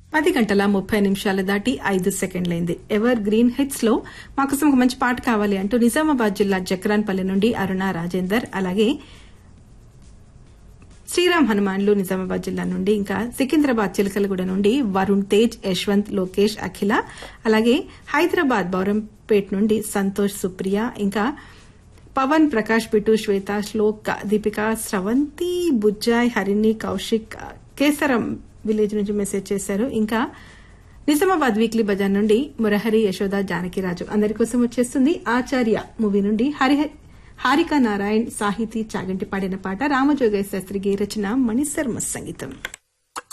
పది గంటల ముప్పై నిమిషాలు దాటి ఐదు సెకండ్లైంది ఎవర్ గ్రీన్ హిట్స్ లో మాకోసం ఒక మంచి పాట కావాలి అంటూ నిజామాబాద్ జిల్లా జక్రాన్పల్లి నుండి అరుణ రాజేందర్ అలాగే శ్రీరామ్ హనుమాన్లు నిజామాబాద్ జిల్లా నుండి ఇంకా సికింద్రాబాద్ చిలకలగూడ నుండి వరుణ్ తేజ్ యశ్వంత్ లోకేష్ అఖిల అలాగే హైదరాబాద్ బౌరంపేట్ నుండి సంతోష్ సుప్రియ ఇంకా పవన్ ప్రకాష్ బిటు శ్వేత శ్లోక్ దీపిక స్రవంతి బుజ్జాయ్ హరిణి కౌశిక్ కేసరం విలేజ్ నుంచి మెసేజ్ చేశారు ఇంకా నిజామాబాద్ వీక్లీ బజార్ నుండి మురహరి యశోద జానకిరాజు అందరి కోసం వచ్చేస్తుంది ఆచార్య మూవీ నుండి హరి హారిక నారాయణ్ సాహితీ చాగంటి పాడిన పాట రామజోగయ్య శాస్త్రి రచన మణిశర్మ సంగీతం